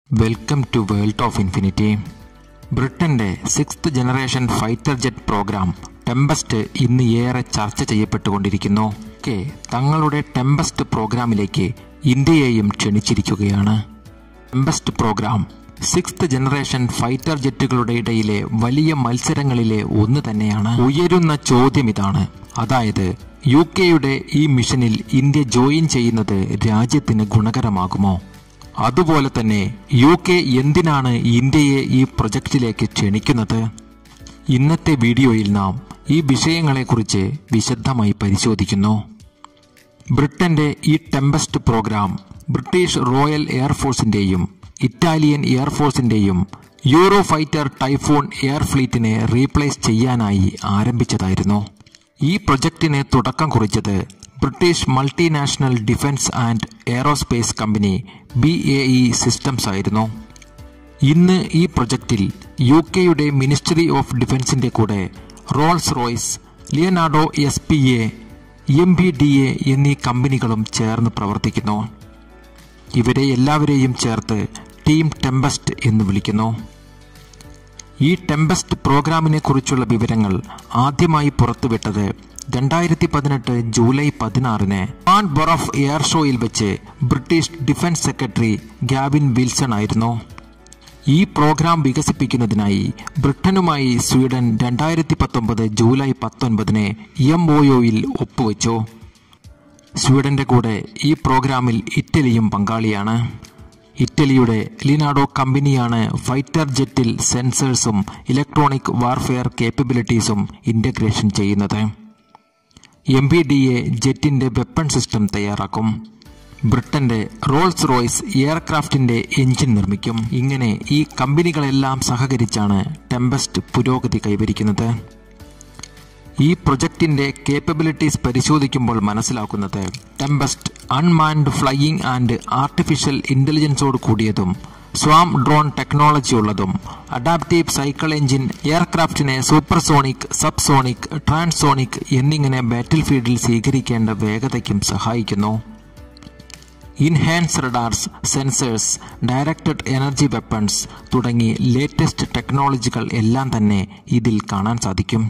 welcome to world of infinity ബ്രിട്ടന്റെ sixth generation fighter jet programme tempest ഇന്ന് ഏറെ ചർച്ച ചെയ്യപ്പെട്ടുകൊണ്ടിരിക്കുന്നു കെ തങ്ങളുടെ ടെമ്പസ്റ്റ് പ്രോഗ്രാമിലേക്ക് ഇന്ത്യയെയും ക്ഷണിച്ചിരിക്കുകയാണ് tempest programme sixth generation fighter ജെറ്റുകളുടെ ഇടയിലെ വലിയ മത്സരങ്ങളിലെ ഒന്ന് തന്നെയാണ് ഉയരുന്ന ചോദ്യം ഇതാണ് അതായത് യു കെയുടെ ഈ മിഷനിൽ ഇന്ത്യ ജോയിൻ ചെയ്യുന്നത് രാജ്യത്തിന് ഗുണകരമാകുമോ അതുപോലെ തന്നെ യു കെ എന്തിനാണ് ഇന്ത്യയെ ഈ പ്രൊജക്റ്റിലേക്ക് ക്ഷണിക്കുന്നത് ഇന്നത്തെ വീഡിയോയിൽ നാം ഈ വിഷയങ്ങളെക്കുറിച്ച് വിശദമായി പരിശോധിക്കുന്നു ബ്രിട്ടന്റെ ഈ ടെമ്പസ്റ്റ് പ്രോഗ്രാം ബ്രിട്ടീഷ് റോയൽ എയർഫോഴ്സിന്റെയും ഇറ്റാലിയൻ എയർഫോഴ്സിന്റെയും യൂറോ ഫൈറ്റർ ടൈഫൂൺ എയർ ഫ്ലീറ്റിനെ റീപ്ലേസ് ചെയ്യാനായി ആരംഭിച്ചതായിരുന്നു ഈ പ്രൊജക്ടിന് തുടക്കം കുറിച്ചത് British multinational defence and aerospace company B A E systems ആയിരുന്നു ഇന്ന് ഈ പ്രൊജക്റ്റിൽ യു കെയുടെ മിനിസ്ട്രി ഓഫ് ഡിഫൻസിന്റെ കൂടെ Rolls Royce Leonardo S P A M B D A എന്നീ കമ്പനികളും ചേർന്ന് പ്രവർത്തിക്കുന്നു ഇവരെ എല്ലാവരെയും ചേർത്ത് ടീം ടെമ്പസ്റ്റ് എന്ന് വിളിക്കുന്നു ഈ ടെമ്പസ്റ്റ് പ്രോഗ്രാമിനെ കുറിച്ചുള്ള വിവരങ്ങൾ ആദ്യമായി പുറത്തുവിട്ടത് രണ്ടായിരത്തി പതിനെട്ട് ജൂലൈ പതിനാറിന് ആൻ ബൊറഫ് എയർ ഷോയിൽ വെച്ച് British defence secretary Gavin Wilson ആയിരുന്നു ഈ പ്രോഗ്രാം വികസിപ്പിക്കുന്നതിനായി ബ്രിട്ടനുമായി സ്വീഡൻ രണ്ടായിരത്തി പത്തൊമ്പത് ജൂലൈ പത്തൊൻപതിന് എം ഒ യൊയിൽ ഒപ്പുവെച്ചു സ്വീഡന്റെ കൂടെ ഈ പ്രോഗ്രാമിൽ ഇറ്റലിയും പങ്കാളിയാണ് ഇറ്റലിയുടെ ലിനാഡോ കമ്പനിയാണ് ഫൈറ്റർ ജെറ്റിൽ സെൻസേഴ്സും ഇലക്ട്രോണിക് വാർഫെയർ കേപ്പബിലിറ്റീസും ഇന്റഗ്രേഷൻ ചെയ്യുന്നത് എം ബി ഡി എ ജെറ്റിന്റെ വെപ്പൺ സിസ്റ്റം തയ്യാറാക്കും ബ്രിട്ടന്റെ റോൾസ് റോയ്സ് എയർക്രാഫ്റ്റിന്റെ എഞ്ചിൻ നിർമ്മിക്കും ഇങ്ങനെ ഈ കമ്പനികളെല്ലാം സഹകരിച്ചാണ് ടെമ്പസ്റ്റ് പുരോഗതി കൈവരിക്കുന്നത് ഈ പ്രൊജക്ടിന്റെ കേപ്പബിലിറ്റീസ് പരിശോധിക്കുമ്പോൾ മനസ്സിലാക്കുന്നത് tempest unmanned flying and artificial ഇന്റലിജൻസോട് കൂടിയതും സ്വാം ഡ്രോൺ ടെക്നോളജി ഉള്ളതും അഡാപ്റ്റീവ് സൈക്കിൾ എഞ്ചിൻ എയർക്രാഫ്റ്റിനെ സൂപ്പർസോണിക് സബ്സോണിക് ട്രാൻസോണിക് എന്നിങ്ങനെ ബാറ്റിൽ ഫീൽഡിൽ സ്വീകരിക്കേണ്ട വേഗതയ്ക്കും സഹായിക്കുന്നു enhanced radars sensors directed energy weapons തുടങ്ങി ലേറ്റസ്റ്റ് ടെക്നോളജികൾ എല്ലാം തന്നെ ഇതിൽ കാണാൻ സാധിക്കും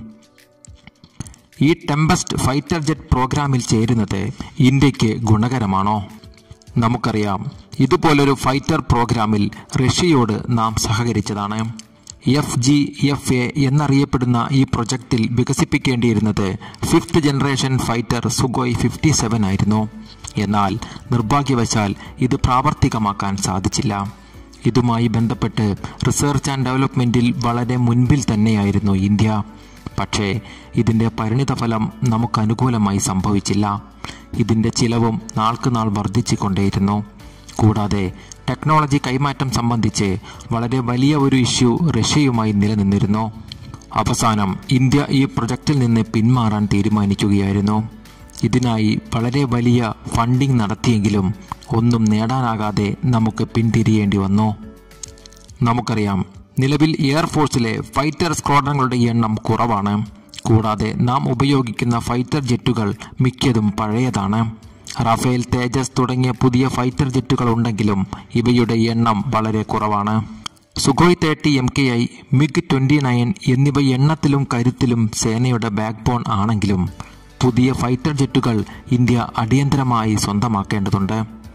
ഈ ടെമ്പസ്റ്റ് ഫൈറ്റർ ജെറ്റ് പ്രോഗ്രാമിൽ ചേരുന്നത് ഇന്ത്യക്ക് ഗുണകരമാണോ നമുക്കറിയാം ഇതുപോലൊരു ഫൈറ്റർ പ്രോഗ്രാമിൽ റഷ്യയോട് നാം സഹകരിച്ചതാണ് എഫ് ജി എഫ് എ എന്നറിയപ്പെടുന്ന ഈ പ്രൊജക്റ്റിൽ വികസിപ്പിക്കേണ്ടിയിരുന്നത് fifth generation fighter Sukhoi fifty seven ആയിരുന്നു എന്നാൽ നിർഭാഗ്യവശാൽ ഇത് പ്രാവർത്തികമാക്കാൻ സാധിച്ചില്ല ഇതുമായി ബന്ധപ്പെട്ട് റിസർച്ച് ആൻഡ് ഡെവലപ്മെന്റിൽ വളരെ മുൻപിൽ തന്നെയായിരുന്നു ഇന്ത്യ പക്ഷേ ഇതിൻ്റെ പരിണിതഫലം നമുക്ക് അനുകൂലമായി സംഭവിച്ചില്ല ഇതിൻ്റെ ചിലവും നാൾക്ക് നാൾ വർദ്ധിച്ചുകൊണ്ടേയിരുന്നു കൂടാതെ ടെക്നോളജി കൈമാറ്റം സംബന്ധിച്ച് വളരെ വലിയ ഒരു ഇഷ്യൂ റഷ്യയുമായി നിലനിന്നിരുന്നു അവസാനം ഇന്ത്യ ഈ പ്രൊജക്റ്റിൽ നിന്ന് പിന്മാറാൻ തീരുമാനിക്കുകയായിരുന്നു ഇതിനായി വളരെ വലിയ ഫണ്ടിംഗ് നടത്തിയെങ്കിലും ഒന്നും നേടാനാകാതെ നമുക്ക് പിന്തിരിയേണ്ടി വന്നു നമുക്കറിയാം നിലവിൽ എയർഫോഴ്സിലെ ഫൈറ്റർ സ്ക്വാഡ്രങ്ങളുടെ എണ്ണം കുറവാണ് കൂടാതെ നാം ഉപയോഗിക്കുന്ന ഫൈറ്റർ ജെറ്റുകൾ മിക്കതും പഴയതാണ് റഫേൽ തേജസ് തുടങ്ങിയ പുതിയ ഫൈറ്റർ ജെറ്റുകൾ ഉണ്ടെങ്കിലും ഇവയുടെ എണ്ണം വളരെ കുറവാണ് Sukhoi thirty M K I MiG twenty nine എന്നിവ എണ്ണത്തിലും കരുത്തിലും സേനയുടെ ബാക്ക് ബോൺ ആണെങ്കിലും പുതിയ ഫൈറ്റർ ജെറ്റുകൾ ഇന്ത്യ അടിയന്തരമായി സ്വന്തമാക്കേണ്ടതുണ്ട്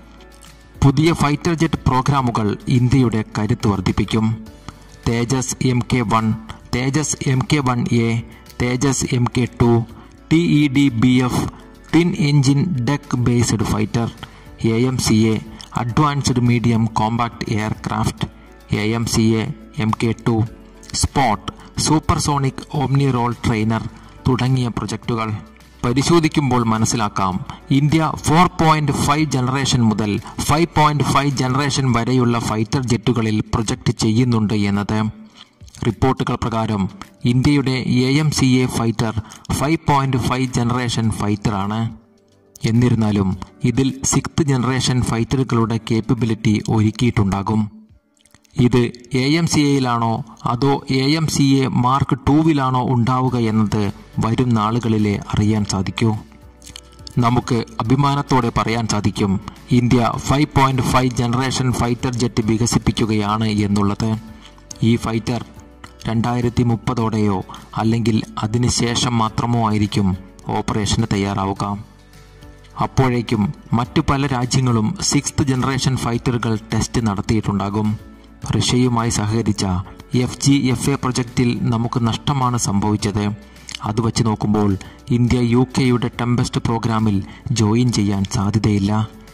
പുതിയ ഫൈറ്റർ ജെറ്റ് പ്രോഗ്രാമുകൾ ഇന്ത്യയുടെ കരുത്ത് വർദ്ധിപ്പിക്കും Tejas M K one Tejas M K one A Tejas M K two T E D B F twin engine deck based fighter A M C A advanced medium compact aircraft A M C A M K two sport supersonic omni role trainer തുടങ്ങിയ പ്രൊജക്റ്റുകൾ പരിശോധിക്കുമ്പോൾ മനസ്സിലാക്കാം India four point five generation മുതൽ five point five generation വരെയുള്ള fighter ജെറ്റുകളിൽ project ചെയ്യുന്നുണ്ട് എന്നത് റിപ്പോർട്ടുകൾ പ്രകാരം ഇന്ത്യയുടെ A M C A fighter five point five generation ഫൈറ്ററാണ് എന്നിരുന്നാലും ഇതിൽ സിക്സ്ത് ജനറേഷൻ ഫൈറ്ററുകളുടെ കേപ്പബിലിറ്റി ഒരുക്കിയിട്ടുണ്ടാകും ഇത് എ എം സി എയിലാണോ അതോ A M C A mark ടൂവിലാണോ ഉണ്ടാവുക എന്നത് വരും നാളുകളിലെ അറിയാൻ സാധിക്കൂ നമുക്ക് അഭിമാനത്തോടെ പറയാൻ സാധിക്കും India five point five generation fighter jet വികസിപ്പിക്കുകയാണ് എന്നുള്ളത് ഈ ഫൈറ്റർ രണ്ടായിരത്തി മുപ്പതോടെയോ അല്ലെങ്കിൽ അതിനുശേഷം മാത്രമോ ആയിരിക്കും ഓപ്പറേഷന് തയ്യാറാവുക അപ്പോഴേക്കും മറ്റു പല രാജ്യങ്ങളും സിക്സ്ത് ജനറേഷൻ ഫൈറ്ററുകൾ ടെസ്റ്റ് നടത്തിയിട്ടുണ്ടാകും റഷ്യയുമായി സഹകരിച്ച എഫ് ജി എഫ് എ പ്രൊജക്റ്റിൽ നമുക്ക് നഷ്ടമാണ് സംഭവിച്ചത് അത് വച്ച് നോക്കുമ്പോൾ ഇന്ത്യ യു കെയുടെ ടെമ്പസ്റ്റ് പ്രോഗ്രാമിൽ ജോയിൻ ചെയ്യാൻ സാധ്യതയില്ല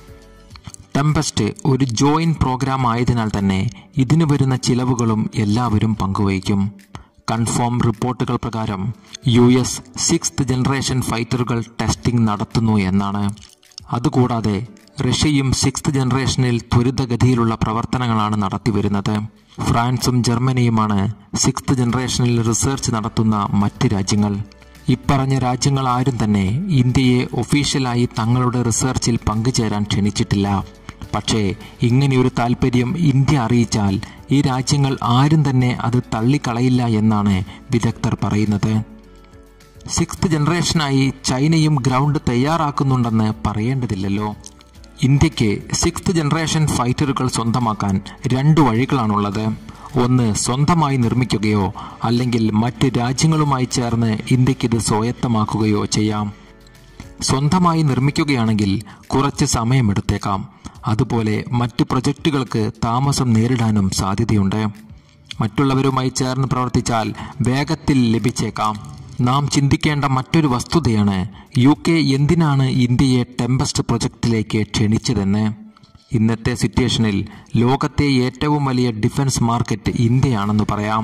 ടെമ്പസ്റ്റ് ഒരു ജോയിൻ പ്രോഗ്രാം ആയതിനാൽ തന്നെ ഇതിന് വരുന്ന ചിലവുകളും എല്ലാവരും പങ്കുവയ്ക്കും കൺഫേം റിപ്പോർട്ടുകൾ പ്രകാരം യു എസ് സിക്സ്ത് ജനറേഷൻ ഫൈറ്ററുകൾ ടെസ്റ്റിംഗ് നടത്തുന്നു എന്നാണ് അതുകൂടാതെ റഷ്യയും സിക്സ്ത് ജനറേഷനിൽ ത്വരിതഗതിയിലുള്ള പ്രവർത്തനങ്ങളാണ് നടത്തിവരുന്നത് ഫ്രാൻസും ജർമ്മനിയുമാണ് സിക്സ്ത് ജനറേഷനിൽ റിസർച്ച് നടത്തുന്ന മറ്റ് രാജ്യങ്ങൾ ഇപ്പറഞ്ഞ രാജ്യങ്ങൾ ആരും തന്നെ ഇന്ത്യയെ ഒഫീഷ്യലായി തങ്ങളുടെ റിസർച്ചിൽ പങ്കുചേരാൻ ക്ഷണിച്ചിട്ടില്ല പക്ഷേ ഇങ്ങനെയൊരു താൽപ്പര്യം ഇന്ത്യ അറിയിച്ചാൽ ഈ രാജ്യങ്ങൾ ആരും തന്നെ അത് തള്ളിക്കളയില്ല എന്നാണ് വിദഗ്ധർ പറയുന്നത് സിക്സ്ത് ജനറേഷനായി ചൈനയും ഗ്രൗണ്ട് തയ്യാറാക്കുന്നുണ്ടെന്ന് പറയേണ്ടതില്ലല്ലോ ഇന്ത്യക്ക് സിക്സ്ത് ജനറേഷൻ ഫൈറ്ററുകൾ സ്വന്തമാക്കാൻ രണ്ട് വഴികളാണുള്ളത് ഒന്ന് സ്വന്തമായി നിർമ്മിക്കുകയോ അല്ലെങ്കിൽ മറ്റ് രാജ്യങ്ങളുമായി ചേർന്ന് ഇന്ത്യക്കിത് സ്വായത്തമാക്കുകയോ ചെയ്യാം സ്വന്തമായി നിർമ്മിക്കുകയാണെങ്കിൽ കുറച്ച് സമയമെടുത്തേക്കാം അതുപോലെ മറ്റു പ്രൊജക്റ്റുകൾക്ക് താമസം നേരിടാനും സാധ്യതയുണ്ട് മറ്റുള്ളവരുമായി ചേർന്ന് പ്രവർത്തിച്ചാൽ വേഗത്തിൽ ലഭിച്ചേക്കാം നാം ചിന്തിക്കേണ്ട മറ്റൊരു വസ്തുതയാണ് യു കെ എന്തിനാണ് ഇന്ത്യയെ ടെമ്പസ്റ്റ് പ്രൊജക്റ്റിലേക്ക് ക്ഷണിച്ചതെന്ന് ഇന്നത്തെ സിറ്റുവേഷനിൽ ലോകത്തെ ഏറ്റവും വലിയ ഡിഫൻസ് മാർക്കറ്റ് ഇന്ത്യയാണെന്ന് പറയാം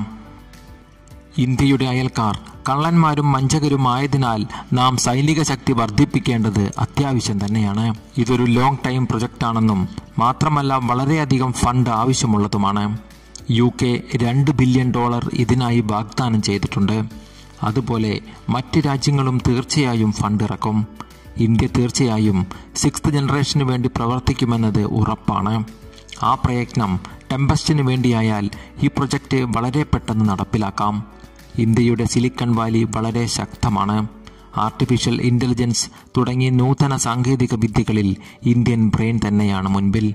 ഇന്ത്യയുടെ അയൽക്കാർ കള്ളന്മാരും വഞ്ചകരുമായതിനാൽ നാം സൈനിക ശക്തി വർദ്ധിപ്പിക്കേണ്ടത് അത്യാവശ്യം തന്നെയാണ് ഇതൊരു ലോങ് ടൈം പ്രൊജക്റ്റാണെന്നും മാത്രമല്ല വളരെയധികം ഫണ്ട് ആവശ്യമുള്ളതുമാണ് യു കെ രണ്ട് ബില്യൺ ഡോളർ ഇതിനായി വാഗ്ദാനം ചെയ്തിട്ടുണ്ട് അതുപോലെ മറ്റ് രാജ്യങ്ങളും തീർച്ചയായും ഫണ്ട് ഇറക്കും ഇന്ത്യ തീർച്ചയായും സിക്സ്ത് ജനറേഷന് വേണ്ടി പ്രവർത്തിക്കുമെന്നത് ഉറപ്പാണ് ആ പ്രയത്നം ടെമ്പസ്റ്റിന് വേണ്ടിയായാൽ ഈ പ്രൊജക്റ്റ് വളരെ പെട്ടെന്ന് നടപ്പിലാക്കാം ഇന്ത്യയുടെ സിലിക്കൺ വാലി വളരെ ശക്തമാണ് ആർട്ടിഫിഷ്യൽ ഇൻ്റലിജൻസ് തുടങ്ങിയ നൂതന സാങ്കേതിക വിദ്യകളിൽ ഇന്ത്യൻ ബ്രെയിൻ തന്നെയാണ് മുൻപിൽ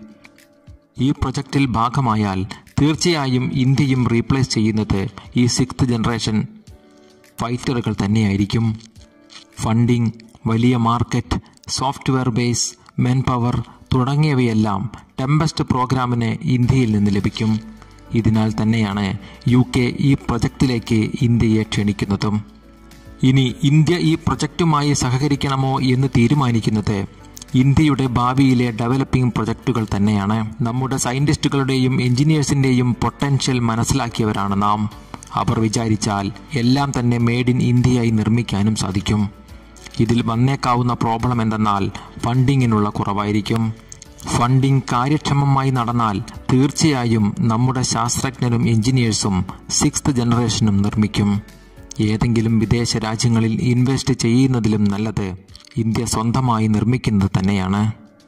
ഈ പ്രൊജക്റ്റിൽ ഭാഗമായാൽ തീർച്ചയായും ഇന്ത്യയും റീപ്ലേസ് ചെയ്യുന്നത് ഈ സിക്സ്ത് ജനറേഷൻ ഫൈറ്ററുകൾ തന്നെയായിരിക്കും ഫണ്ടിംഗ് വലിയ market software base men power തുടങ്ങിയവയെല്ലാം ടെമ്പസ്റ്റ് പ്രോഗ്രാമിന് ഇന്ത്യയിൽ നിന്ന് ലഭിക്കും ഇതിനാൽ തന്നെയാണ് യു കെ ഈ പ്രൊജക്റ്റിലേക്ക് ഇന്ത്യയെ ക്ഷണിക്കുന്നതും ഇനി ഇന്ത്യ ഈ പ്രൊജക്റ്റുമായി സഹകരിക്കണമോ എന്ന് തീരുമാനിക്കുന്നത് ഇന്ത്യയുടെ ഭാവിയിലെ ഡെവലപ്പിംഗ് പ്രൊജക്റ്റുകൾ തന്നെയാണ് നമ്മുടെ സയന്റിസ്റ്റുകളുടെയും എഞ്ചിനീയേഴ്സിൻ്റെയും പൊട്ടൻഷ്യൽ മനസ്സിലാക്കിയവരാണ് നാം അവർ വിചാരിച്ചാൽ എല്ലാം തന്നെ മെയ്ഡ് ഇൻ ഇന്ത്യയായി നിർമ്മിക്കാനും സാധിക്കും ഇതിൽ വന്നേക്കാവുന്ന പ്രോബ്ലം എന്തെന്നാൽ ഫണ്ടിങ്ങിനുള്ള കുറവായിരിക്കും ഫണ്ടിംഗ് കാര്യക്ഷമമായി നടന്നാൽ തീർച്ചയായും നമ്മുടെ ശാസ്ത്രജ്ഞരും എഞ്ചിനീയേഴ്സും സിക്സ്ത് ജനറേഷനും നിർമ്മിക്കും ഏതെങ്കിലും വിദേശ രാജ്യങ്ങളിൽ ഇൻവെസ്റ്റ് ചെയ്യുന്നതിലും നല്ലത് ഇന്ത്യ സ്വന്തമായി നിർമ്മിക്കുന്നത് തന്നെയാണ്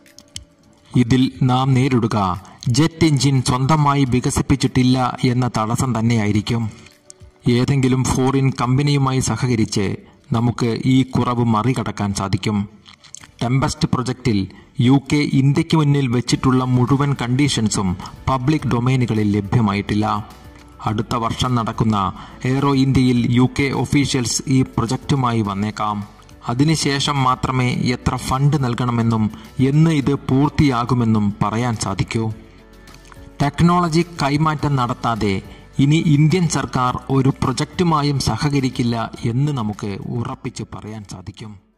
ഇതിൽ നാം നേരിടുക ജെറ്റ് എഞ്ചിൻ സ്വന്തമായി വികസിപ്പിച്ചിട്ടില്ല എന്ന തടസ്സം തന്നെയായിരിക്കും ഏതെങ്കിലും ഫോറിൻ കമ്പനിയുമായി സഹകരിച്ച് നമുക്ക് ഈ കുറവ് മറികടക്കാൻ സാധിക്കും ടെമ്പസ്റ്റ് പ്രൊജക്റ്റിൽ യു കെ ഇന്ത്യക്ക് മുന്നിൽ വെച്ചിട്ടുള്ള മുഴുവൻ കണ്ടീഷൻസും പബ്ലിക് ഡൊമൈനുകളിൽ ലഭ്യമായിട്ടില്ല അടുത്ത വർഷം നടക്കുന്ന എയ്റോ ഇന്ത്യയിൽ യു കെ ഒഫീഷ്യൽസ് ഈ പ്രൊജക്റ്റുമായി വന്നേക്കാം അതിനുശേഷം മാത്രമേ എത്ര ഫണ്ട് നൽകണമെന്നും എന്ന് ഇത് പൂർത്തിയാകുമെന്നും പറയാൻ സാധിക്കൂ ടെക്നോളജി കൈമാറ്റം നടത്താതെ ഇനി ഇന്ത്യൻ സർക്കാർ ഒരു പ്രൊജക്റ്റുമായും സഹകരിക്കില്ല എന്ന് നമുക്ക് ഉറപ്പിച്ച് പറയാൻ സാധിക്കും